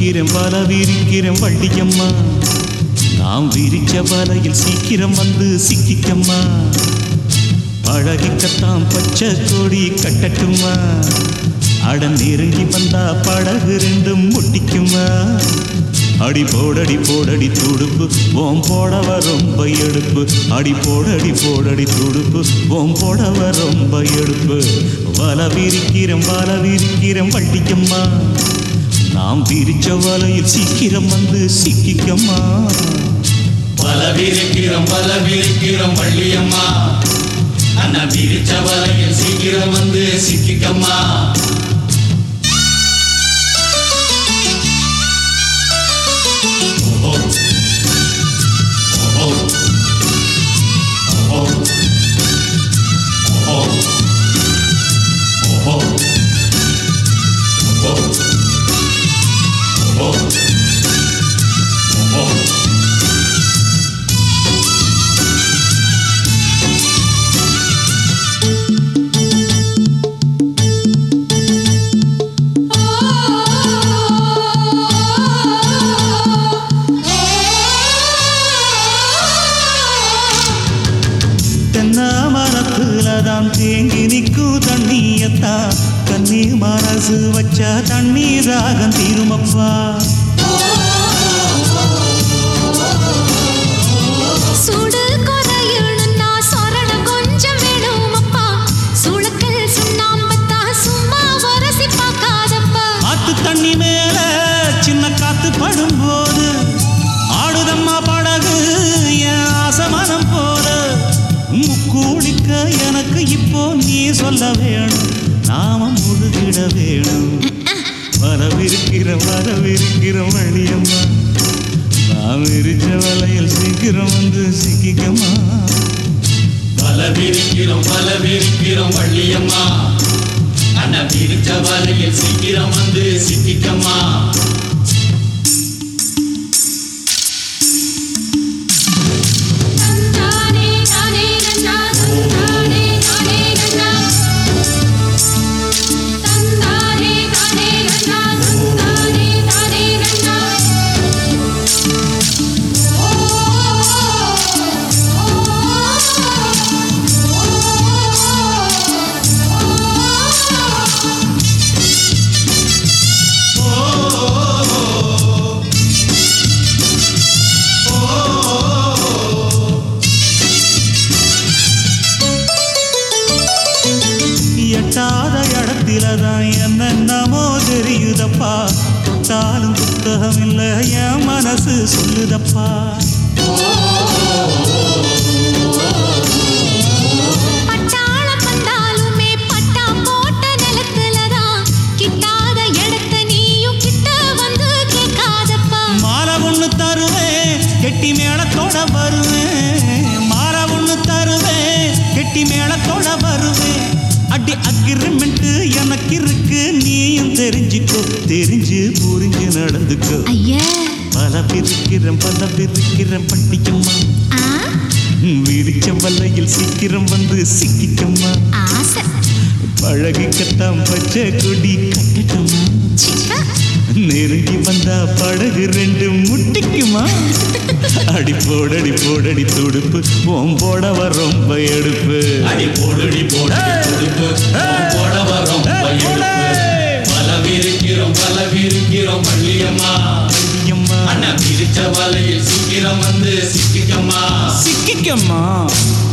விரிக்கிறேன் வல விரிக்கிறேன் வள்ளியம்மா நாம் விரிச்ச வலையில் சீக்கிரம் வந்து சிக்கிக்கம்மா பழகிக்கத்தான் பச்சை கொடி கட்டட்டுமா அட நெருங்கி வந்தா படகு ரெண்டும் முட்டிக்குமா அடி போடடி போடடி துடுப்பு ஓம் போடவ ரொம்ப எடுப்பு அடி போடடி போடடி துடுப்பு ஓம் போடவ ரொம்ப எடுப்பு வல விரிக்கிறேன் வல விரிக்கிறேன் வள்ளிக்கம்மா நாம் விரிச்ச வலையில் சீக்கிரம் வந்து சிக்கிக்கம்மா பல விரிக்கிறோம் பல விரிக்கிறோம் வள்ளியம்மா அண்ணா விரிச்ச வலையில் சீக்கிரம் வந்து சிக்கிக்கம்மா ஓஹோ. ஓஹோ. ஓஹோ. ஓஹோ. ஓஹோ. ஓஹோ. ஓஹோ. ஓஹோ. தென்ன மரத்துல தான் தேங்கி நிற்கும் தண்ணியத்தா கண்ணி மனசு வச்சா தண்ணி தாகம் தீருமப்பா சுடு குறையணும்னா சொரண கொஞ்சம் வேணுமப்பா சுளுக்கல் சுண்ணாம்பத்தா சும்மா உரசி பார்க்காதப்பா ஆத்து தண்ணி மேல சின்ன காத்து படும்போது ஆடுதம்மா படகு என் ஆசமனம் போல முக்கூடிக்க எனக்கு இப்போ நீ சொல்ல வேணும் நாம முழுகிட வேணும் வரவிருக்கிற வரவிருக்கிற வழியம்மா நாம் விரிச்ச வலையில் சீக்கிரம் வந்து சிக்கிக்கம்மா பல விரிக்கிறோம் பல விரிக்கிறோம் வள்ளியம்மா அண்ணா விரிச்ச வலையில் சீக்கிரம் வந்து சிக்கிக்கம்மா தந்தானே தானே நன்னா தந்தானே தானே நன்னா தந்தானே தானே நன்னா தந்தானே தானே நன்னா ஓ ஓ எட்டாத இடத்தில தான் என்னென்னமோ தெரியுதப்பா தொட்டாலும் புத்தகம் இல்ல என் மனசு சொல்லுதப்பா பட்டாளம் வந்தாலுமே பட்டா போட்ட நிலத்துலதான் கிட்டாத இடத்த நீயும் கிட்ட வந்து கேட்காதப்பா மாலை ஒண்ணு தருவேன் கெட்டி மேளத்தோட வருவேன் மாலை ஒண்ணு தருவேன் கெட்டி மேளத்தோட வருவேன் அடி அக்ரிமெண்ட் எனக்கு இருக்கு நீயும் தெரிஞ்சுக்கோ தெரிஞ்சு புரிஞ்சு நடந்துக்கோ ஐயா பல பிரிக்கிறேன் பல பிரிக்கிறேன் பட்டிக்கம்மா ஆ விரிச்ச வல்லையில் சீக்கிரம் வந்து சிக்கிக்கம்மா ஆசை பழகிக்கத்தான் பச்சை கொடி கட்டட்டுமா சிப்பா நெருங்கி வந்தா படகு ரெண்டு முட்டிக்குமா அடி போடடி போடடி துடுப்பு ஓம் போடவ ரொம்ப எடுப்பு அடி போடுடி போடுடி துடுப்பு போட வரோம் பல விரிக்கிறோம் பல விரிக்கிறோம் வள்ளியம்மா ஐயம்மா, அண்ணா விரிச்ச வலையில் சீக்கிரம் வந்து சிக்கிக்கம்மா சிக்கிக்கம்மா